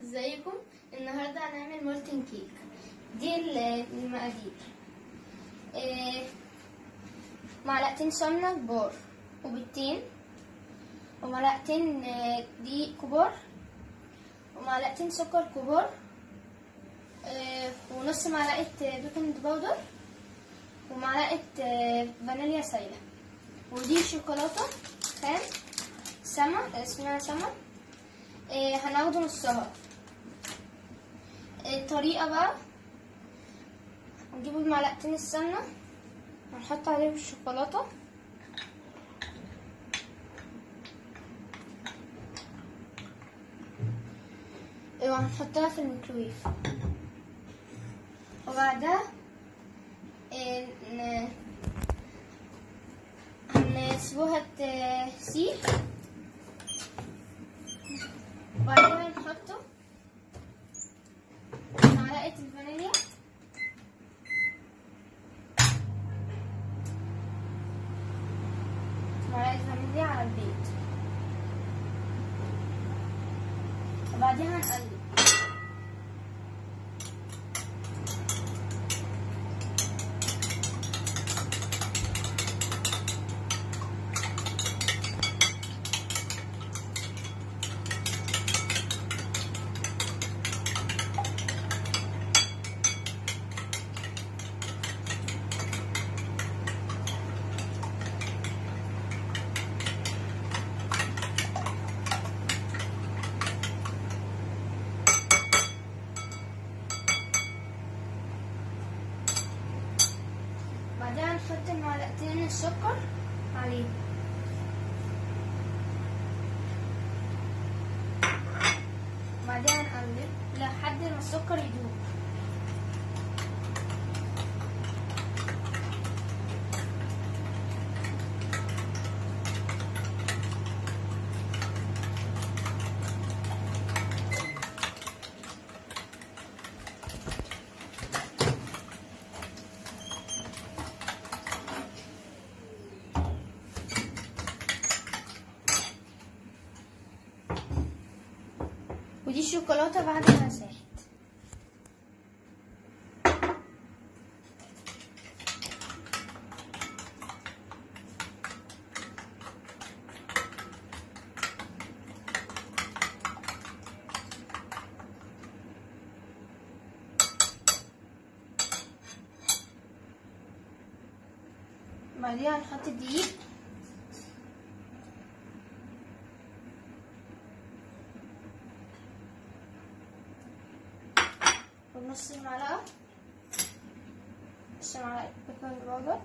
ازيكم النهارده هنعمل مولتن كيك دي ال- المقادير إيه، معلقتين سمنه كبار وبيضتين ومعلقتين آه، دقيق كبار ومعلقتين سكر كبار آه، ونص معلقه آه، بيكنج باودر ومعلقه آه، فانيليا سايله ودي شوكولاته خام سما اسمها سما إيه هناخده نصها الطريقة بقى هنجيب معلقتين السمنة هنحط عليهم الشوكولاتة إيه، وهنحطها في الميكرويف وبعدها إيه، ن- هنسيبوها تسيح وبعدين نحطه معلقة الفانيليا معلقة فانيليا على البيض وبعدين هنقلب بعدين هنحط معلقتين السكر عليه بعدين هنقلب لحد ما السكر يدوب ودي الشوكولاتة بعد ما ساحت بعدين هنحط الدقيق ونص المعلقة نص معلقة بيكنج باودر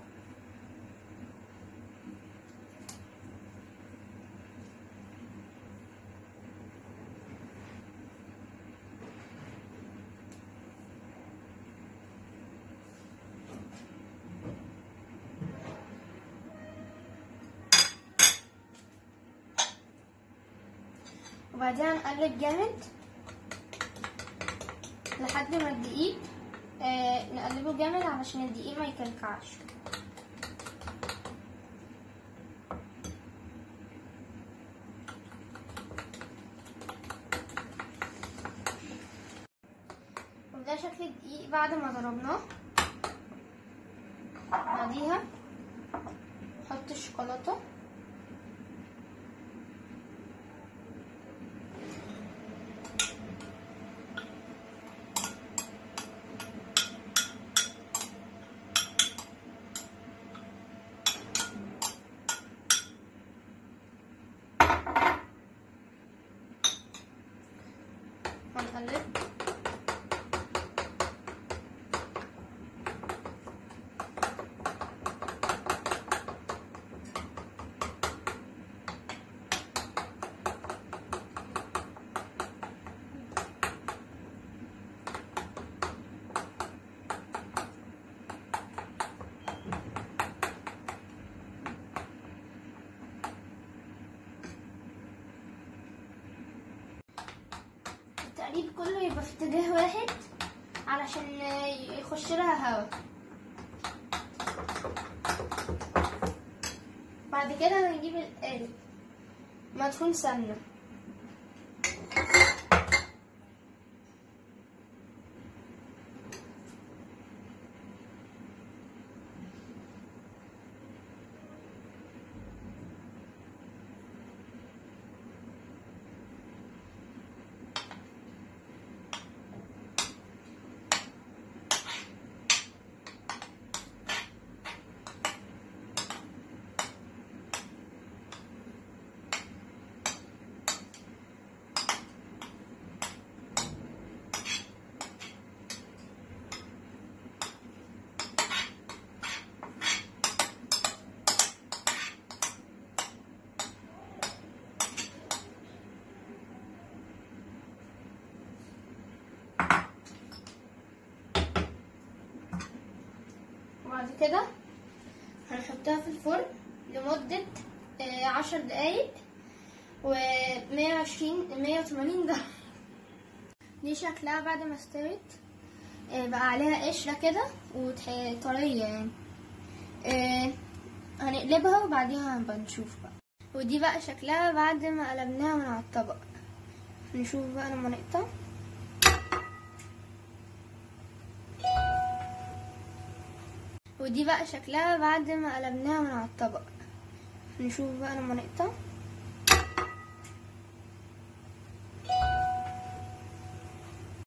وبعدين نقلب جامد لحد ما الدقيق آه نقلبه جامد علشان الدقيق ما يكلكعش وده شكل الدقيق بعد ما ضربناه بعديها نحط الشوكولاتة هنقلب التقليب كله يبقى في اتجاه واحد علشان يخش لها هوا بعد كده هنجيب القالب مدهون سمنة كده هنحطها في الفرن لمدة آه، عشر دقايق و 120 180 درجة دي شكلها بعد ما استوت آه، بقى عليها قشرة كده وطرية يعني آه، هنقلبها وبعديها هنبقى نشوف بقى ودي بقى شكلها بعد ما قلبناها من على الطبق نشوف بقى لما نقطع ودي بقى شكلها بعد ما قلبناها من على الطبق نشوف بقى لما نقطع